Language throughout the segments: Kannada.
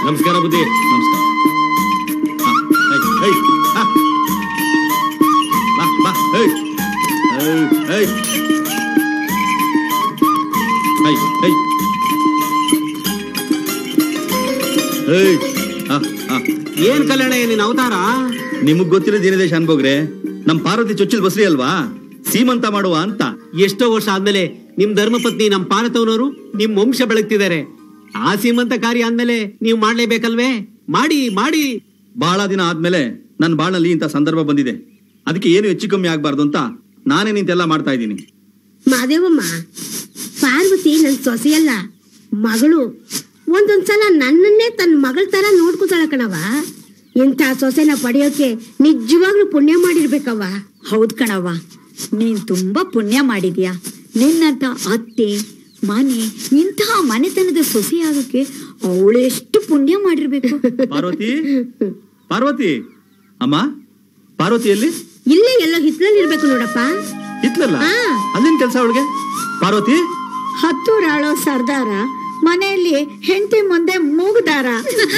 ನಮಸ್ಕಾರ ಬುದ್ಧಿ ನಮಸ್ಕಾರ ಹಾ, ಹೈ, ಹೈ, ಹಾ. ಬಾ, ಬಾ, ಹೈ. ಹೈ, ಹೈ. ಹೈ, ಹೈ. ಹೈ. ಹಾ, ಹಾ. ಏನ್ ಕಲ್ಯಾಣ ನಿನ್ ಅವತಾರ ನಿಮಗ್ ಗೊತ್ತಿರೋದು ಏನಿದೆ ಶಾನ್ಭೋಗ್ರೆ ನಮ್ ಪಾರ್ವತಿ ಚೊಚ್ಚಲ್ ಬಸ್ರಿ ಅಲ್ವಾ ಸೀಮಂತ ಮಾಡುವ ಅಂತ ಎಷ್ಟೋ ವರ್ಷ ಆದ್ಮೇಲೆ ನಿಮ್ ಧರ್ಮಪತ್ನಿ ನಮ್ ಪಾರತವನವರು ನಿಮ್ ವಂಶ ಬೆಳಗ್ತಿದ್ದಾರೆ ಆ ಸೀಮಂತ ಕಾರ್ಯ ಅಂದ್ಮೇಲೆ ನೀವು ಮಾಡ್ಲೇಬೇಕಲ್ವೇ ಮಾಡಿ ಮಾಡಿ ಬಹಳ ದಿನ ಆದ್ಮೇಲೆ ನನ್ನ ಬಾಳಲ್ಲಿ ಇಂಥ ಸಂದರ್ಭ ಬಂದಿದೆ ಅದಕ್ಕೆ ಏನು ಹೆಚ್ಚು ಕಮ್ಮಿ ಆಗ್ಬಾರ್ದು ಅಂತ ನಾನೇ ನಿಂತೆಲ್ಲ ಮಾಡ್ತಾ ಇದ್ದೀನಿ ಮಾದೇವಮ್ಮ ಪಾರ್ವತಿ ನನ್ ಸೊಸೆಯಲ್ಲ ಮಗಳು ಒಂದೊಂದ್ಸಲ ನನ್ನನ್ನೇ ತನ್ನ ಮಗಳ ತರ ನೋಡ್ಕೊತಾಳ ಕಣವ ಇಂಥ ಸೊಸೆನ ಪಡೆಯೋಕೆ ನಿಜವಾಗ್ಲೂ ಪುಣ್ಯ ಮಾಡಿರ್ಬೇಕವ್ವ ಹೌದ್ ಕಣವ್ವ ನೀನ್ ತುಂಬಾ ಪುಣ್ಯ ಮಾಡಿದ್ಯಾ ನಿನ್ನಂತ ಅತ್ತೆ ಮನೆ ಇಂತಹ ಮನೆತನದ ಸೊಸೆ ಆಗೋಕೆ ಅವಳೆಷ್ಟು ಪುಣ್ಯ ಮಾಡಿರ್ಬೇಕು ಪಾರ್ವತಿ ಪಾರ್ವತಿ ಅಮ್ಮ ಪಾರ್ವತಿಯಲ್ಲಿ ಇಲ್ಲೇ ಎಲ್ಲೋ ಹಿತ್ಲಲ್ಲಿ ಇರ್ಬೇಕು ನೋಡಪ್ಪ ಇತ್ಲಲ್ಲ ಹಾ. ಅಲ್ಲೇನ್ ಕೆಲಸ ಅವಳಿಗೆ ಪಾರ್ವತಿ ಹತ್ತೂರಾಳೋ ಸರ್ದಾರ ಮನೆಯಲ್ಲಿ ಹೆಂಡತಿ ಮುಂದೆ ಮೂಗುದಾರ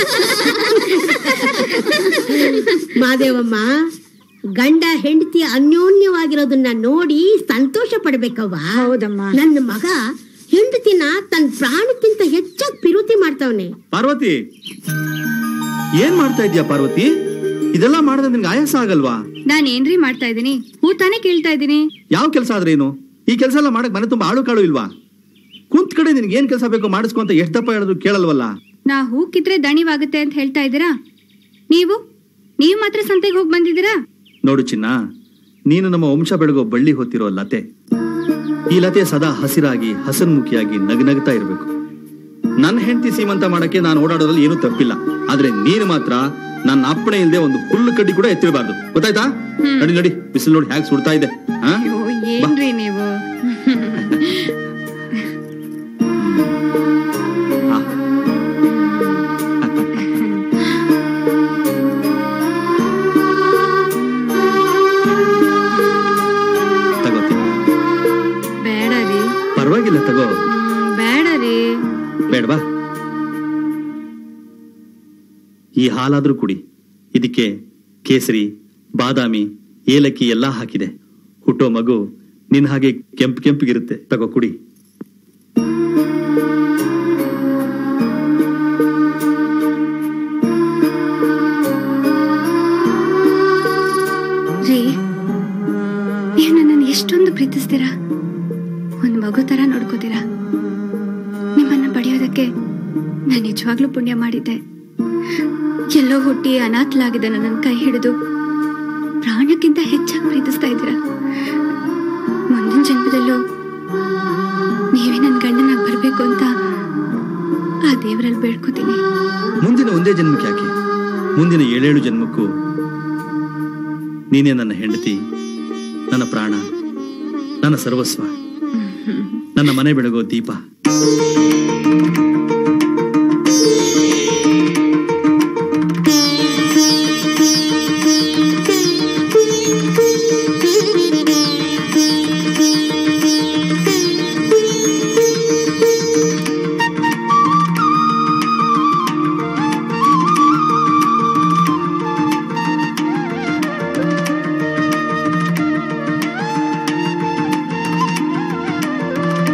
ಮಾದೇವಮ್ಮ ಗಂಡ ಹೆಂಡತಿ ಅನ್ಯೋನ್ಯವಾಗಿರೋದನ್ನ ನೋಡಿ ಸಂತೋಷ ಪಡ್ಬೇಕವ್ವ ಹೌದಮ್ಮ ನನ್ನ ಮಗ ಹೆಂಡತಿನ ತನ್ನ ಪ್ರಾಣಕ್ಕಿಂತ ಹೆಚ್ಚಾಗಿ ಪಿರುತಿ ಮಾಡ್ತಾವನೆ ಪಾರ್ವತಿ ಏನ್ ಮಾಡ್ತಾ ಇದ್ಯಾ ಪಾರ್ವತಿ ಇದೆಲ್ಲ ಮಾಡಿದ್ರೆ ನಿನ್ಗೆ ಆಯಾಸ ಆಗಲ್ವಾ ನಾನ್ ಏನ್ರಿ ಮಾಡ್ತಾ ಇದೀನಿ ಹೂ ತಾನೇ ಕೇಳ್ತಾ ಇದೀನಿ ಯಾವ ಕೆಲಸ ಆದ್ರೆ ಏನು ಈ ಕೆಲಸ ಎಲ್ಲ ಮಾಡಕ್ ಮನೆ ತುಂಬಾ ಆಳು ಕಾಳು ಇಲ್ವಾ ಕುಂತ್ ಕಡೆ ನಿನ್ಗೆ ಏನ್ ಕೆಲಸ ಬೇಕೋ ಮಾಡಿಸ್ಕೊ ಅಂತ ಎಷ್ಟಪ್ಪ ಹೇಳಿದ್ರು ಕೇಳಲ್ವಲ್ಲ ನಾ ಹೂ ಕಿತ್ರೆ ದಣಿವಾಗುತ್ತೆ ಅಂತ ಹೇಳ್ತಾ ಇದ್ದೀರಾ ನೀವು ನೀವು ಮಾತ್ರ ಸಂತೆಗೆ ಹೋಗಿ ಬಂದಿದ್ದೀರಾ ನೋಡು ಚಿನ್ನ ನೀನು ನಮ್ಮ ವಂಶ ಬೆಳಗೋ ಬಳ್ಳಿ ಹೊತ್ತಿರೋ ಲತೆ ಈ ಲತೆ ಸದಾ ಹಸಿರಾಗಿ ಹಸನ್ಮುಖಿಯಾಗಿ ನಗನಗ್ತಾ ಇರ್ಬೇಕು ನನ್ನ ಹೆಂಡತಿ ಸೀಮಂತ ಮಾಡಕ್ಕೆ ನಾನು ಓಡಾಡೋದ್ರಲ್ಲಿ ಏನೂ ತಪ್ಪಿಲ್ಲ ಆದ್ರೆ ನೀನು ಮಾತ್ರ ನನ್ನ ಅಪ್ಪಣೆ ಇಲ್ಲದೆ ಒಂದು ಹುಲ್ಲು ಕಡ್ಡಿ ಕೂಡ ಎತ್ತಿರಬಾರ್ದು ಗೊತ್ತಾಯ್ತಾ ನಡಿ ನಡಿ ಬಿಸಿಲು ನೋಡಿ ಹ್ಯಾಕ್ ಸುಡ್ತಾ ಇದೆ ಹಾ? ಅಯ್ಯೋ, ಏನ್ರಿ ನೀವು ಹಾ. ತಗೋ ತಿನ್ನು. ಬೇಡ ರೀ ಪರವಾಗಿಲ್ಲ ತಗೋ ಹ್ಮ್, ಬೇಡ ರೀ ಬೇಡವಾ ಈ ಹಾಲಾದ್ರೂ ಕುಡಿ ಇದಕ್ಕೆ ಕೇಸರಿ ಬಾದಾಮಿ ಏಲಕ್ಕಿ ಎಲ್ಲಾ ಹಾಕಿದೆ ಹುಟ್ಟೋ ಮಗು ನಿನ್ ಹಾಗೆ ಕೆಂಪು ಕೆಂಪಿಗಿರುತ್ತೆ ತಗೋ ಕುಡಿ ರೀ ನೀವು ನನ್ನನ್ನು ಎಷ್ಟೊಂದು ಪ್ರೀತಿಸ್ತೀರಾ ಒಂದು ಮಗು ತರ ನೋಡ್ಕೋತೀರಾ ನಿಮ್ಮನ್ನ ಪಡೆಯೋದಕ್ಕೆ ನಾನು ನಿಜವಾಗ್ಲೂ ಪುಣ್ಯ ಮಾಡಿದ್ದೆ ಎಲ್ಲೋ ಹುಟ್ಟಿ ಅನಾಥಲಾಗಿದ್ದ ನನ್ನ ಕೈ ಹಿಡಿದು ಪ್ರಾಣಕ್ಕಿಂತ ಹೆಚ್ಚಾಗಿ ಪ್ರೀತಿಸ್ತಾ ಇದ್ದೀರಾ ಮುಂದಿನ ಜನ್ಮದಲ್ಲೂ ನೀವೇ ನನ್ನ ಗಂಡನಾಗಿ ಬರಬೇಕು ಅಂತ ಆ ದೇವರಲ್ಲಿ ಬೇಡ್ಕೋತೀನಿ ಮುಂದಿನ ಒಂದೇ ಜನ್ಮಕ್ಕೆ ಯಾಕೆ ಮುಂದಿನ ಏಳೇಳು ಜನ್ಮಕ್ಕೂ ನೀನೇ ನನ್ನ ಹೆಂಡತಿ ನನ್ನ ಪ್ರಾಣ ನನ್ನ ಸರ್ವಸ್ವ ನನ್ನ ಮನೆ ಬೆಳಗೋ ದೀಪ